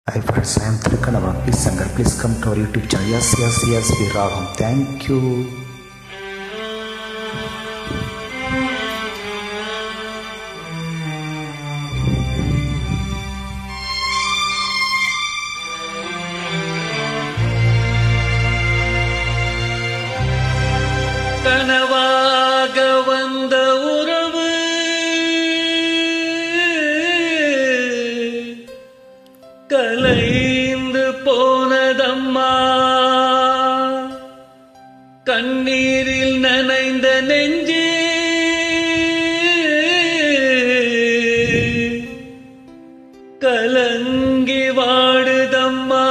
Hi friends, I am Trikanava. Please Sankar, please come to our YouTube channel. Yes, yes, yes, we Ragam. Thank you. கனவாக வந்த உறவு கலைந்து போனதம்மா கண்ணீரில் நனைந்த நெஞ்சே கலங்கி வாடுதம்மா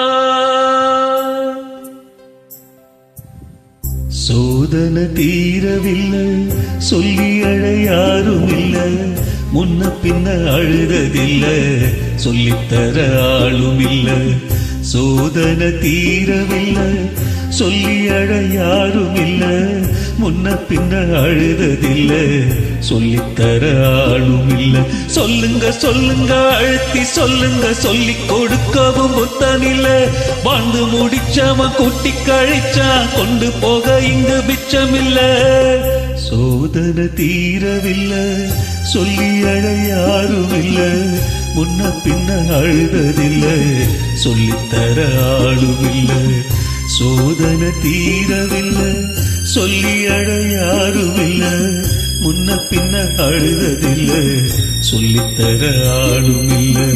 சோதனை தீரவில்லை சொல்லி அழ யாரும் இல்ல முன்ன பின்ன அழுததில்ல சொல்லித்தர ஆளும் இல்ல சோதனை தீரவில்லை சொல்லி அழ யாரும் இல்ல முன்ன பின்ன அழுததில்ல சொல்லித்தர ஆளும் இல்ல சொல்லுங்க சொல்லுங்க அழுத்தி சொல்லுங்க சொல்லி கொடுக்கவும் புத்தனில்ல வாழ்ந்து முடிச்சவன் கூட்டி கழிச்சா கொண்டு போக இங்கு பிச்சமில்ல சோதனை தீரவில்லை சொல்லி அழ யாரும் இல்ல முன்ன பின்ன அழுததில்ல சொல்லித்தர ஆளும் இல்ல சோதனை தீரவில்லை சொல்லி அழ யாரும் இல்ல முன்ன பின்ன அழுததில்ல சொல்லித்தர ஆளும் இல்லை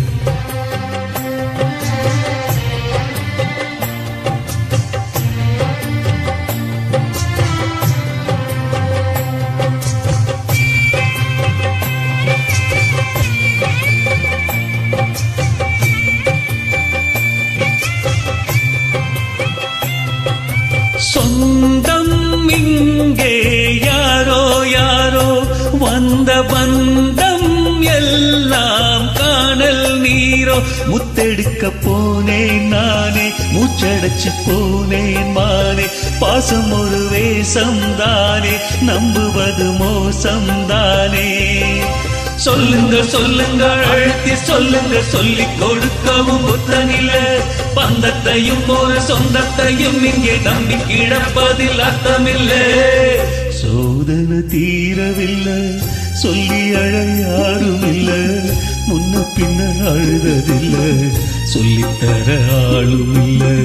சொந்தம் இங்கே யாரோ யாரோ வந்த பந்தம் எல்லாம் காணல் நீரோ முத்தெடுக்க போனேன் நானே மூச்சடைச்சு போனேன் மானே பாசம் ஒரு வேஷம் தானே நம்புவது மோசம் தானே சொல்லுங்க சொல்லுங்க அழுத்தி சொல்லுங்க சொல்லி கொடுக்கவும் புத்தனில்ல பந்தத்தையும் ஒரு சொந்தத்தையும் இங்கே நம்பி கிடப்பதில் அர்த்தமில்லை சோதனை தீரவில்லை சொல்லி அழ யாரும் இல்ல முன்ன பின்ன அழுததில்ல சொல்லித்தர ஆளும் இல்லை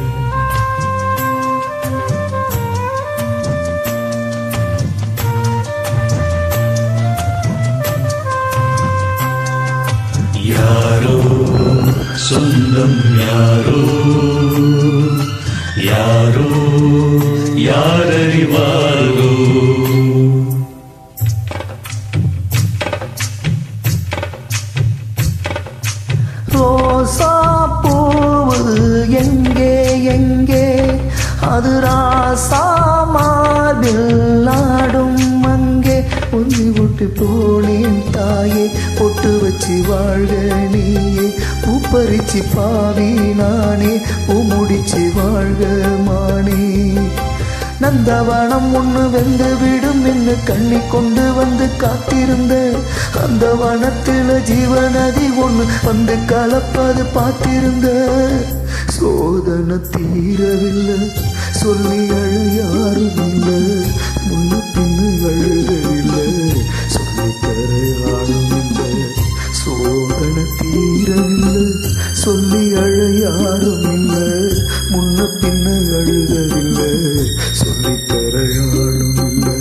யாரோ சொந்தம் யாரோ யாரோ யாரறிவாரோ ரோசா பூவு எங்கே எங்கே அது ராசா மார்பில் ஆடும் அங்கே ஒன்று விட்டு போனேன் தாயே பொட்டு வச்சு வாழ்க நீயே பூப்பறிச்சு பாவி நானே பூ முடிச்சு வாழ்க மானே நந்தவனம் ஒண்ணு வெந்து விடும் என்று கண்ணி கொண்டு வந்து காத்திருந்த அந்த வனத்தில ஜீவநதி ஒண்ணு வந்து கலப்பது பார்த்திருந்த சோதனை தீரவில்லை சொல்லி அழ யாரும் இல்லை முன்ன பின்னு அழுகவில்லை சொல்லி தர யாரும் இல்லை சோதனை தீரவில்லை சொல்லி அழ யாரும் இல்லை முன்ன பின்ன அழுகவில்லை சொல்லித்தர யாரும் இல்லை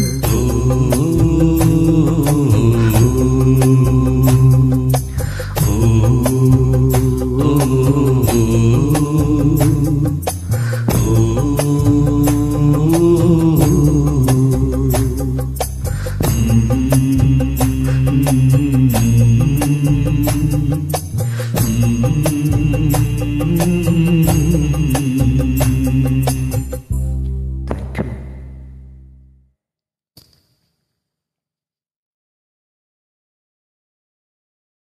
Mm-hmm.